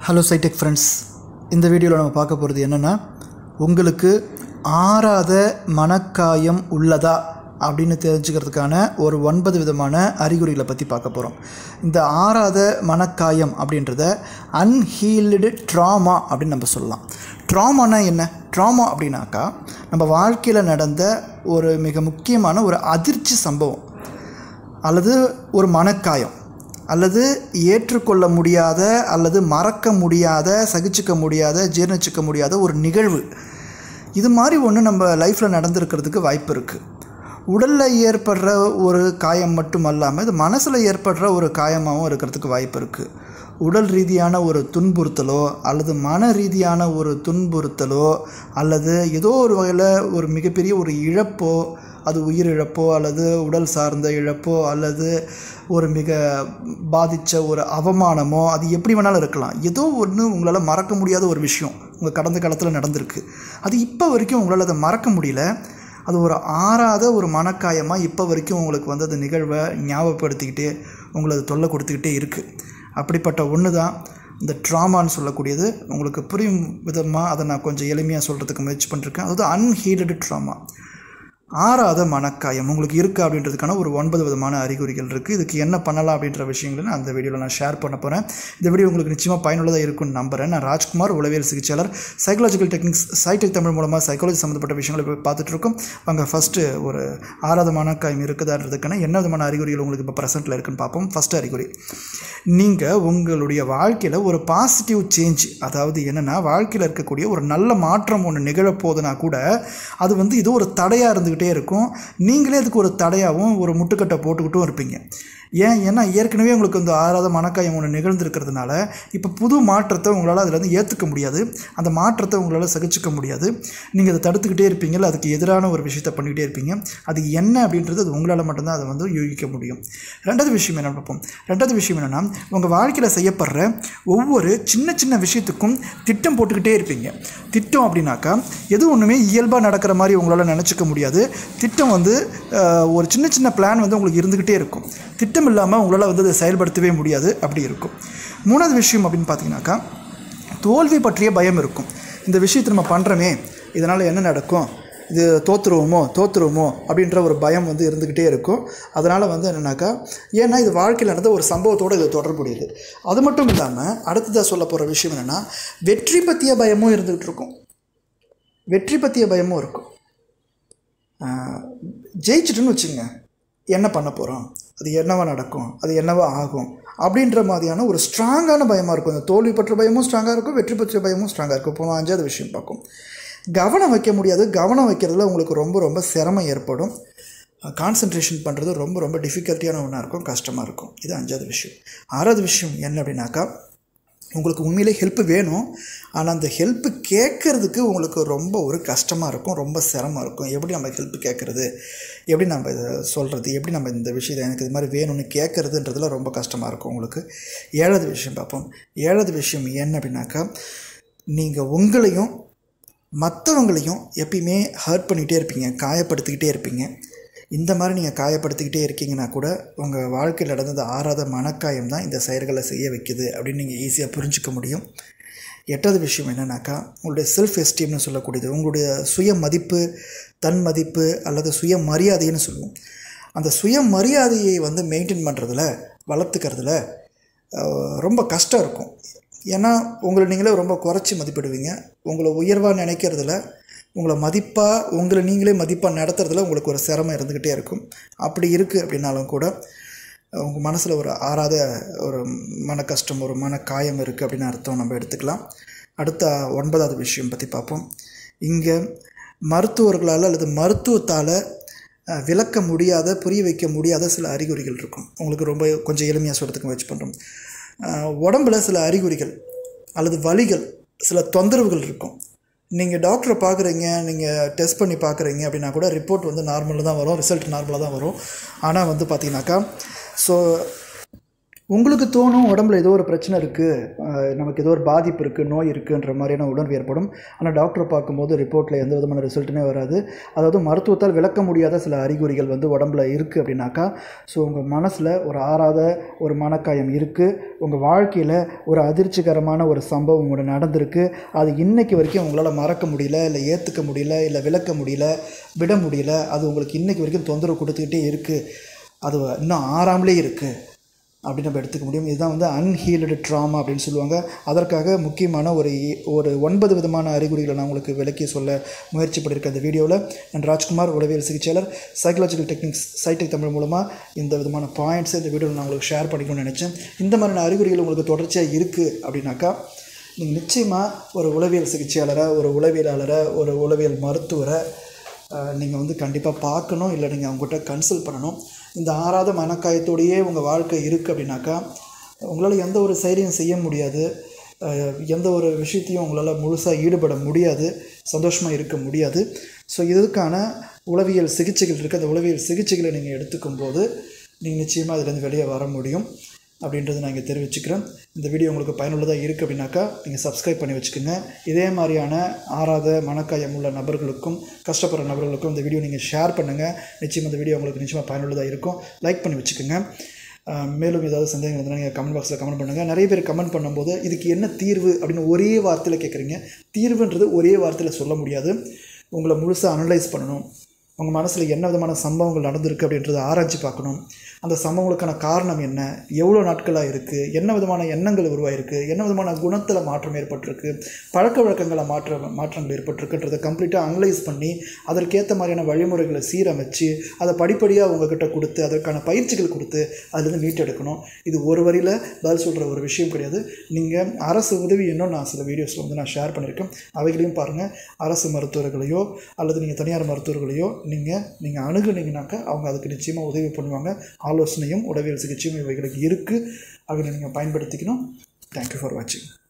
hello சைடெக் friends இந்த வீடியோவில் நம்ம பார்க்க போகிறது என்னென்னா உங்களுக்கு ஆறாத மனக்காயம் உள்ளதா அப்படின்னு தெரிஞ்சுக்கிறதுக்கான ஒரு ஒன்பது விதமான அறிகுறிகளை பற்றி பார்க்க போகிறோம் இந்த ஆறாத மனக்காயம் அப்படின்றத அன்ஹீல்டு ட்ராமா அப்படின்னு நம்ம சொல்லலாம் ட்ராமானா என்ன ட்ராமா அப்படின்னாக்கா நம்ம வாழ்க்கையில் நடந்த ஒரு மிக முக்கியமான ஒரு அதிர்ச்சி சம்பவம் அல்லது ஒரு மனக்காயம் அல்லது ஏற்றுக்கொள்ள முடியாத அல்லது மறக்க முடியாத சகிச்சுக்க முடியாத ஜீர்ணிச்சிக்க முடியாத ஒரு நிகழ்வு இது மாதிரி ஒன்று நம்ம லைஃப்பில் நடந்திருக்கிறதுக்கு வாய்ப்பு இருக்குது உடலில் ஏற்படுற ஒரு காயம் மட்டும் அல்லாமல் இது மனசில் ஏற்படுற ஒரு காயமாகவும் இருக்கிறதுக்கு வாய்ப்பு இருக்குது உடல் ரீதியான ஒரு துன்புறுத்தலோ அல்லது மன ரீதியான ஒரு துன்புறுத்தலோ அல்லது ஏதோ ஒரு வகையில் ஒரு மிகப்பெரிய ஒரு இழப்போ அது உயிரிழப்போ அல்லது உடல் சார்ந்த இழப்போ அல்லது ஒரு மிக பாதித்த ஒரு அவமானமோ அது எப்படி வேணாலும் இருக்கலாம் ஏதோ ஒன்று உங்களால் மறக்க முடியாத ஒரு விஷயம் உங்கள் கடந்த காலத்தில் நடந்திருக்கு அது இப்போ வரைக்கும் உங்களால் அதை மறக்க முடியல அது ஒரு ஆறாத ஒரு மனக்காயமாக இப்போ வரைக்கும் உங்களுக்கு வந்து அந்த நிகழ்வை ஞாபகப்படுத்திக்கிட்டே உங்களை அது தொல்லை கொடுத்துக்கிட்டே இருக்குது அப்படிப்பட்ட ஒன்று தான் இந்த ட்ராமான்னு சொல்லக்கூடியது உங்களுக்கு புரியும் விதமாக அதை நான் கொஞ்சம் எளிமையாக சொல்கிறதுக்கு முயற்சி பண்ணிருக்கேன் அதாவது அன்ஹீல்டு ட்ராமா ஆறாத மனக்காயம் உங்களுக்கு இருக்குது அப்படின்றதுக்கான ஒரு ஒன்பது விதமான அறிகுறிகள் இருக்குது இதுக்கு என்ன பண்ணலாம் அப்படின்ற விஷயங்களை நான் அந்த வீடியோவில் நான் ஷேர் பண்ண போகிறேன் இந்த வீடியோ உங்களுக்கு நிச்சயமாக பயனுள்ளதாக இருக்கும்னு நம்புகிறேன் நான் ராஜ்குமார் உளவியல் சிகிச்சையாளர் சைக்காலஜிக்கல் டெக்னிக்ஸ் சைடெக் தமிழ் மூலமாக சைக்காலஜி சம்மந்தப்பட்ட விஷயங்களை போய் பார்த்துட்டு இருக்கோம் அங்கே ஃபஸ்ட்டு ஒரு ஆறாத மனக்காயம் இருக்குதான்றதுக்கான என்ன விதமான அறிகுறிகள் உங்களுக்கு இப்போ ப்ரெசென்ட்டில் இருக்குன்னு பார்ப்போம் ஃபஸ்ட்டு அறிகுறி நீங்கள் உங்களுடைய வாழ்க்கையில் ஒரு பாசிட்டிவ் சேஞ்ச் அதாவது என்னென்னா வாழ்க்கையில் இருக்கக்கூடிய ஒரு நல்ல மாற்றம் ஒன்று நிகழப்போகுதுன்னா கூட அது வந்து இது ஒரு தடையாக இருந்துக்கிட்டே இருக்கும் நீங்களே அதுக்கு ஒரு தடையாகவும் ஒரு முட்டுக்கட்டை போட்டுக்கிட்டும் இருப்பீங்க ஏன் ஏன்னா ஏற்கனவே உங்களுக்கு இந்த ஆறாத மனக்காயம் ஒன்று நிகழ்ந்திருக்கிறதுனால இப்போ புது மாற்றத்தை உங்களால் அதில் வந்து ஏற்றுக்க முடியாது அந்த மாற்றத்தை உங்களால் சகிச்சுக்க முடியாது நீங்கள் அதை தடுத்துக்கிட்டே இருப்பீங்கல்ல அதுக்கு எதிரான ஒரு விஷயத்தை பண்ணிக்கிட்டே இருப்பீங்க அது என்ன அப்படின்றது அது உங்களால் மட்டும்தான் அதை வந்து யூகிக்க முடியும் ரெண்டாவது விஷயம் என்ன பார்ப்போம் ரெண்டாவது விஷயம் என்னென்னா உங்கள் வாழ்க்கையில் செய்யப்படுற ஒவ்வொரு சின்ன சின்ன விஷயத்துக்கும் திட்டம் போட்டுக்கிட்டே இருப்பீங்க திட்டம் அப்படின்னாக்கா எது ஒன்றுமே இயல்பாக நடக்கிற மாதிரி உங்களால் நினச்சிக்க முடியாது திட்டம் வந்து அஹ், ஒரு சின்ன சின்ன பிளான் வந்து உங்களுக்கு இருந்துக்கிட்டே இருக்கும் திட்டம் இல்லாமல் உங்களால் வந்து அதை செயல்படுத்தவே முடியாது அப்படி இருக்கும் மூணாவது விஷயம் அப்படின்னு பார்த்தீங்கன்னாக்கா தோல்வி பற்றிய பயம் இருக்கும் இந்த விஷயத்தை நம்ம பண்ணுறோமே இதனால் என்ன நடக்கும் இது தோற்றுருவோமோ தோற்றுருவோமோ அப்படின்ற ஒரு பயம் வந்து இருந்துக்கிட்டே இருக்கும் அதனால் வந்து என்னென்னாக்கா ஏன்னா இது வாழ்க்கையில் நடந்த ஒரு சம்பவத்தோடு இது தொடர்புடையது அது மட்டும் இல்லாமல் அடுத்ததாக சொல்ல போகிற விஷயம் என்னென்னா வெற்றி பற்றிய பயமும் இருந்துகிட்டு இருக்கும் வெற்றி பற்றிய பயமும் இருக்கும் ஆஹ், ஜெயிச்சிட்டுன்னு வச்சுங்க என்ன பண்ண போகிறோம் அது என்னவா நடக்கும் அது என்னவா ஆகும் அப்படின்ற மாதிரியான ஒரு ஸ்ட்ராங்கான பயமாக இருக்கும் இந்த தோல்வி பற்ற பயமும் ஸ்ட்ராங்காக இருக்கும் வெற்றி பற்றிய பயமும் ஸ்ட்ராங்காக இருக்கும் இப்போ அஞ்சாவது விஷயம் பார்க்கும் கவனம் வைக்க முடியாது கவனம் வைக்கிறதுல உங்களுக்கு ரொம்ப ரொம்ப சிரமம் ஏற்படும் கான்சன்ட்ரேஷன் பண்ணுறது ரொம்ப ரொம்ப டிஃபிகல்ட்டியான ஒன்றா இருக்கும் கஷ்டமாக இருக்கும் இது அஞ்சாவது விஷயம் ஆறாவது விஷயம் என்ன அப்படின்னாக்கா உங்களுக்கு உண்மையிலே ஹெல்ப் வேணும் ஆனால் அந்த ஹெல்ப்பு கேட்குறதுக்கு உங்களுக்கு ரொம்ப ஒரு கஷ்டமாக இருக்கும் ரொம்ப சிரமம் இருக்கும் எப்படி நம்ம ஹெல்ப் கேட்குறது எப்படி நம்ம இதை சொல்கிறது எப்படி நம்ம இந்த விஷயத்தை எனக்கு இது மாதிரி வேணும்னு கேட்குறதுன்றதுல ரொம்ப கஷ்டமாக இருக்கும் உங்களுக்கு ஏழாவது விஷயம் பார்ப்போம் ஏழாவது விஷயம் என்ன அப்படின்னாக்கா நீங்கள் உங்களையும் மற்றவங்களையும் எப்பயுமே ஹர்ட் பண்ணிகிட்டே இருப்பீங்க காயப்படுத்திக்கிட்டே இருப்பீங்க இந்த மாதிரி நீங்கள் காயப்படுத்திக்கிட்டே இருக்கீங்கன்னா கூட உங்கள் வாழ்க்கையில் நடந்தது ஆறாத மனக்காயம் தான் இந்த செயல்களை செய்ய வைக்குது அப்படின்னு நீங்கள் ஈஸியாக புரிஞ்சுக்க முடியும் எட்டாவது விஷயம் என்னன்னாக்கா உங்களுடைய செல்ஃப் எஸ்டீம்னு சொல்லக்கூடியது உங்களுடைய சுய மதிப்பு தன் மதிப்பு அல்லது சுய மரியாதைன்னு சொல்லுவோம் அந்த சுய மரியாதையை வந்து மெயின்டைன் பண்ணுறதுல வளர்த்துக்கிறதுல அஹ், ரொம்ப கஷ்டம் இருக்கும் ஏன்னா உங்களை நீங்களே ரொம்ப குறைச்சி மதிப்பிடுவீங்க உங்களை உயர்வாக நினைக்கிறதுல உங்களை மதிப்பாக உங்களை நீங்களே மதிப்பாக நடத்துறதுல உங்களுக்கு ஒரு சிரமம் இருந்துக்கிட்டே இருக்கும் அப்படி இருக்குது அப்படின்னாலும் கூட உங்கள் மனசில் ஒரு ஆறாத ஒரு மன கஷ்டம் ஒரு மன காயம் இருக்குது அப்படின்னு அர்த்தம் நம்ம எடுத்துக்கலாம் அடுத்த ஒன்பதாவது விஷயம் பற்றி பார்ப்போம் இங்கே மருத்துவர்களால் அல்லது மருத்துவத்தால் அஹ், விளக்க முடியாத புரிய வைக்க முடியாத சில அறிகுறிகள் இருக்கும் உங்களுக்கு ரொம்ப கொஞ்சம் எளிமையாக சொல்கிறதுக்கு முயற்சி பண்ணுறோம் உடம்புல சில அறிகுறிகள் அல்லது வலிகள் சில தொந்தரவுகள் இருக்கும் நீங்கள் டாக்டரை பார்க்குறீங்க நீங்கள் டெஸ்ட் பண்ணி பார்க்குறீங்க அப்படின்னா கூட ரிப்போர்ட் வந்து நார்மலாக தான் வரும் ரிசல்ட் நார்மலாக தான் வரும் ஆனால் வந்து பார்த்தீங்கன்னாக்கா ஸோ உங்களுக்கு தோணும் உடம்புல ஏதோ ஒரு பிரச்சனை இருக்குது நமக்கு ஏதோ ஒரு பாதிப்பு இருக்குது நோய் இருக்குன்ற மாதிரியான உணர்வு ஏற்படும் ஆனால் டாக்டரை பார்க்கும்போது ரிப்போர்ட்டில் எந்த விதமான ரிசல்ட்டுமே வராது அதாவது மருத்துவத்தால் விளக்க முடியாத சில அறிகுறிகள் வந்து உடம்புல இருக்குது அப்படின்னாக்கா ஸோ உங்கள் மனசில் ஒரு ஆறாத ஒரு மனக்காயம் இருக்குது உங்கள் வாழ்க்கையில் ஒரு அதிர்ச்சிகரமான ஒரு சம்பவம் ஒன்று நடந்திருக்கு அது இன்னைக்கு வரைக்கும் உங்களால் மறக்க முடியல இல்லை ஏற்றுக்க முடியல இல்லை விளக்க முடியல விட முடியல அது உங்களுக்கு இன்னைக்கு வரைக்கும் தொந்தரவு கொடுத்துக்கிட்டே இருக்குது அது இன்னும் ஆறாமலே இருக்குது அப்படின்னு நம்ம எடுத்துக்க முடியும் இதுதான் வந்து அன்ஹீல்டு ட்ராமா அப்படின்னு சொல்லுவாங்க அதற்காக முக்கியமான ஒரு இ- ஒரு ஒன்பது விதமான அறிகுறிகளை நான் உங்களுக்கு விளக்கி சொல்ல முயற்சி பண்ணியிருக்கேன் இந்த வீடியோவில் நான் ராஜ்குமார் உளவியல் சிகிச்சையாளர் சைக்கலாஜிக்கல் டெக்னிக்ஸ் சைடெக் தமிழ் மூலமாக இந்த விதமான பாயிண்ட்ஸ் இந்த வீடியோவில் நான் உங்களுக்கு ஷேர் பண்ணிக்கணும்னு நினச்சேன் இந்த மாதிரியான அறிகுறிகள் உங்களுக்கு தொடர்ச்சியாக இருக்குது அப்படின்னாக்கா நீங்கள் நிச்சயமாக ஒரு உளவியல் சிகிச்சையாளரை ஒரு உளவியலாளரை ஒரு உளவியல் மருத்துவரை நீங்கள் வந்து கண்டிப்பாக பார்க்கணும் இல்லை நீங்கள் அவங்ககிட்ட கன்சல்ட் பண்ணணும் இந்த ஆறாத மனக்காயத்தோடையே உங்கள் வாழ்க்கை இருக்குது அப்படின்னாக்கா உங்களால் எந்த ஒரு செயலையும் செய்ய முடியாது அஹ், எந்த ஒரு விஷயத்தையும் உங்களால் முழுசாக ஈடுபட முடியாது சந்தோஷமாக இருக்க முடியாது ஸோ இதுக்கான உளவியல் சிகிச்சைகள் இருக்குது அந்த உளவியல் சிகிச்சைகளை நீங்கள் எடுத்துக்கும் போது நீங்கள் நிச்சயமாக அதுலேருந்து வெளியே வர முடியும் அப்படின்றத நான் இங்கே தெரிவிச்சுக்கிறேன் இந்த வீடியோ உங்களுக்கு பயனுள்ளதாக இருக்குது அப்படின்னாக்கா நீங்கள் சப்ஸ்கிரைப் பண்ணி வச்சுக்கோங்க இதே மாதிரியான ஆறாத மனக்காயம் உள்ள நபர்களுக்கும் கஷ்டப்படுற நபர்களுக்கும் இந்த வீடியோ நீங்கள் ஷேர் பண்ணுங்கள் நிச்சயம் இந்த வீடியோ உங்களுக்கு நிச்சயமாக பயனுள்ளதாக இருக்கும் லைக் பண்ணி வச்சுக்கோங்க அஹ் மேலும் ஏதாவது சந்தேகம் இருந்தால் நீங்கள் கமெண்ட் பாக்ஸில் கமெண்ட் பண்ணுங்கள் நிறைய பேர் கமெண்ட் பண்ணும்போது இதுக்கு என்ன தீர்வு அப்படின்னு ஒரே வார்த்தையில் கேட்குறீங்க தீர்வுன்றது ஒரே வார்த்தையில் சொல்ல முடியாது உங்களை முழுசாக அனலைஸ் பண்ணணும் உங்கள் மனசில் என்ன விதமான சம்பவங்கள் நடந்திருக்கு அப்படின்றத ஆராய்ச்சி பார்க்கணும் அந்த சம்பவங்களுக்கான காரணம் என்ன எவ்வளோ நாட்களாக இருக்குது என்ன விதமான எண்ணங்கள் உருவாயிருக்கு என்ன விதமான குணத்தில் மாற்றம் ஏற்பட்டிருக்கு பழக்க வழக்கங்களில் மாற்ற மாற்றங்கள் ஏற்பட்டிருக்குன்றதை கம்ப்ளீட்டாக அனலைஸ் பண்ணி அதற்கேற்ற மாதிரியான வழிமுறைகளை சீரமைச்சு அதை படிப்படியாக உங்ககிட்ட கொடுத்து அதற்கான பயிற்சிகள் கொடுத்து அதுலேருந்து மீட்டெடுக்கணும் இது ஒரு வரியில் பதில் சொல்கிற ஒரு விஷயம் கிடையாது நீங்கள் அரசு உதவி இன்னும் நான் சில வீடியோஸில் வந்து நான் ஷேர் பண்ணியிருக்கேன் அவைகளையும் பாருங்கள் அரசு மருத்துவர்களையோ அல்லது நீங்கள் தனியார் மருத்துவர்களையோ நீங்கள் நீங்கள் அணுகுனீங்கனாக்கா அவங்க அதுக்கு நிச்சயமாக உதவி பண்ணுவாங்க ஆலோசனையும் உடவியல் சிகிச்சையும் இவைகளுக்கு இருக்குது அவைகளை நீங்கள் பயன்படுத்திக்கணும் தேங்க்யூ ஃபார் வாட்சிங்